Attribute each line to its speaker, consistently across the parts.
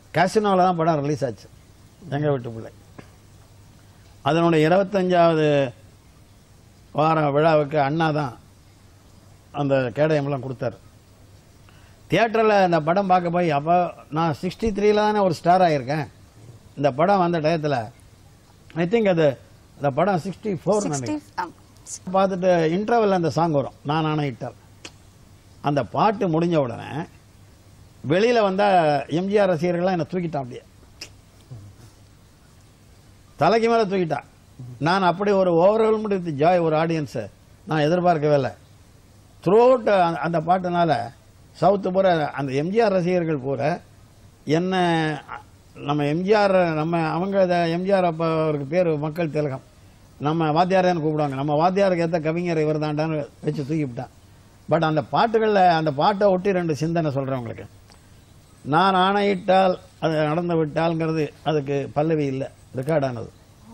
Speaker 1: கேசினோவில் தான் படம் ரிலீஸ் ஆச்சு எங்கள் வீட்டு பிள்ளை அதனுடைய இருபத்தஞ்சாவது வாரம் விழாவுக்கு அண்ணா தான் அந்த கேடயம்லாம் கொடுத்தாரு தியேட்டரில் இந்த படம் பார்க்க போய் அப்போ நான் சிக்ஸ்டி த்ரீல தானே ஒரு ஸ்டார் ஆகியிருக்கேன் இந்த படம் வந்த டயத்தில் ஐ திங்க் அது இந்த படம் சிக்ஸ்டி ஃபோர்
Speaker 2: சிக்ஸ்டி
Speaker 1: நினைக்கிறேன் பார்த்துட்டு இன்டர்வல் அந்த சாங் வரும் நான் ஆணையிட்டால் அந்த பாட்டு முடிஞ்ச உடனே வெளியில் வந்த எம்ஜிஆர் ரசிகர்கள்லாம் என்னை தூக்கிட்டான் அப்படியே தலைக்கு மேலே தூக்கிட்டான் நான் அப்படி ஒரு ஓவர்வெல்ம்டு வித் ஜாய் ஒரு ஆடியன்ஸை நான் எதிர்பார்க்கவே இல்லை த்ரூ அவுட் அந்த பாட்டுனால சவுத்து பூரா அந்த எம்ஜிஆர் ரசிகர்கள் பூரா என்ன நம்ம எம்ஜிஆர் நம்ம அவங்க எம்ஜிஆர் அப்போ அவருக்கு பேர் மக்கள் திலகம் நம்ம வாத்தியாரேன்னு கூப்பிடுவாங்க நம்ம வாத்தியாருக்கு ஏற்ற கவிஞர் இவர் தாண்டான்னு வச்சு தூக்கிவிட்டான் பட் அந்த பாட்டுகளில் அந்த பாட்டை ஒட்டி ரெண்டு சிந்தனை சொல்கிறேன் உங்களுக்கு நான் ஆணையிட்டால் அது நடந்து விட்டால்ங்கிறது அதுக்கு பல்லவி இல்லை ரெக்கார்ட் ஆனது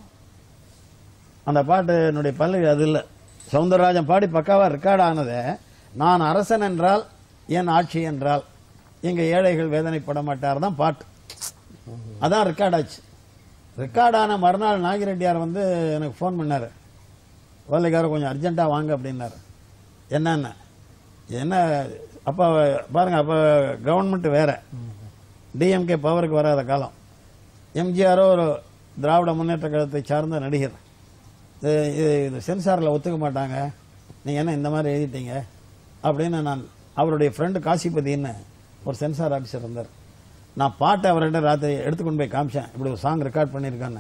Speaker 1: அந்த பாட்டு என்னுடைய பல்லவி அது இல்லை சவுந்தரராஜன் பாடி பக்காவாக ரெக்கார்ட் ஆனதை நான் அரசன் என்றால் என் ஆட்சி என்றால் எங்க ஏழைகள் வேதனைப்பட மாட்டார் தான் பாட்டு அதான் ரெக்கார்ட் ஆச்சு ரெக்கார்ட் ஆன மறுநாள் நாகிரெட்டியார் வந்து எனக்கு ஃபோன் பண்ணார் வேலைக்காரர் கொஞ்சம் அர்ஜென்ட்டாக வாங்க அப்படின்னாரு என்னென்ன என்ன அப்போ பாருங்க அப்போ கவர்மெண்ட் வேற டிஎம்கே பவருக்கு வராத காலம் எம்ஜிஆரோ ஒரு திராவிட முன்னேற்ற கழகத்தை சார்ந்த நடிகர் இது இது இது சென்சாரில் ஒத்துக்க மாட்டாங்க நீங்கள் என்ன இந்த மாதிரி எழுதிட்டீங்க அப்படின்னு நான் அவருடைய ஃப்ரெண்டு காசிபதின்னு ஒரு சென்சார் ஆஃபீஸர் இருந்தார் நான் பாட்டை அவர்கிட்ட ராத்திரி எடுத்துக்கொண்டு போய் காமிச்சேன் இப்படி ஒரு சாங் ரெக்கார்ட் பண்ணியிருக்கான்னு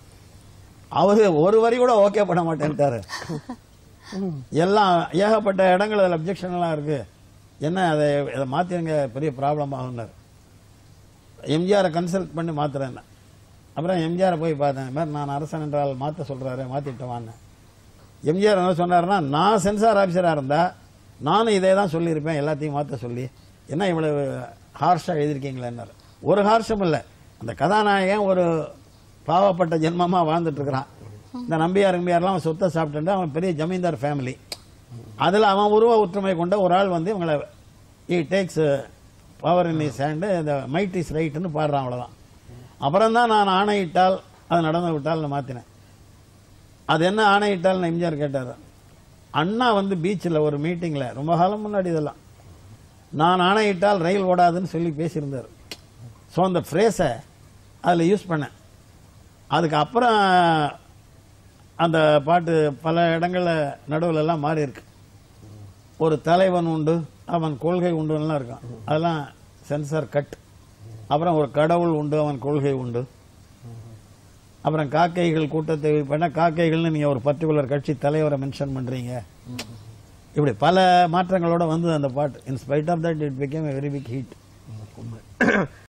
Speaker 1: அவரு ஒரு வரி கூட ஓகே பண்ண மாட்டேன்ட்டாரு எல்லாம் ஏகப்பட்ட இடங்கள் அதில் அப்ஜெக்ஷன் எல்லாம் இருக்கு என்ன அதை இதை மாற்றிடுங்க பெரிய ப்ராப்ளம் ஆகுனார் எம்ஜிஆரை கன்சல்ட் பண்ணி மாத்துறேன் அப்புறம் எம்ஜிஆரை போய் பார்த்தேன் இந்த மாதிரி நான் அரசன் என்றால் மாற்ற சொல்றாரு மாற்றிட்டவான்னு எம்ஜிஆர் என்ன சொன்னாருன்னா நான் சென்சார் ஆஃபீஸராக இருந்தா நானும் இதே தான் சொல்லியிருப்பேன் எல்லாத்தையும் மாற்ற சொல்லி என்ன இவ்வளவு ஹார்ஷாக எழுதியிருக்கீங்களேன்னாரு ஒரு ஹார்ஷம் இல்லை அந்த கதாநாயகன் ஒரு பாவப்பட்ட ஜென்மமா வாழ்ந்துட்டு இருக்கிறான் இந்த நம்பியார் நம்பியார்லாம் அவன் சொத்தை சாப்பிட்டு அவன் பெரிய ஜமீன்தார் ஃபேமிலி அதில் அவன் உருவ ஒற்றுமை கொண்ட ஒரு ஆள் வந்து இவங்களை இ takes power in his hand இந்த மைட் இஸ் ரைட்டுன்னு பாடுறான் அவ்வளோதான் அப்புறம் தான் நான் ஆணையிட்டால் அது நடந்து விட்டால்னு மாற்றினேன் அது என்ன ஆணையிட்டால்னு எம்ஜிஆர் கேட்டார் அண்ணா வந்து பீச்சில் ஒரு மீட்டிங்கில் ரொம்ப காலம் முன்னாடி இதெல்லாம் நான் ஆணையிட்டால் ரயில் ஓடாதுன்னு சொல்லி பேசியிருந்தார் ஸோ அந்த ஃப்ரேஸை அதில் யூஸ் பண்ணேன் அதுக்கு அப்புறம் அந்த பாட்டு பல இடங்களில் நடுவுல எல்லாம் மாறி இருக்கு ஒரு தலைவன் உண்டு அவன் கொள்கை உண்டுலாம் இருக்கும் அதெல்லாம் சென்சார் கட் அப்புறம் ஒரு கடவுள் உண்டு அவன் கொள்கை உண்டு அப்புறம் காக்கைகள் கூட்டத்தை பண்ண காக்கைகள்னு நீங்க ஒரு பர்டிகுலர் கட்சி தலைவரை மென்ஷன் பண்றீங்க இப்படி பல மாற்றங்களோட வந்து அந்த பாட்டு in spite of that it became very big heat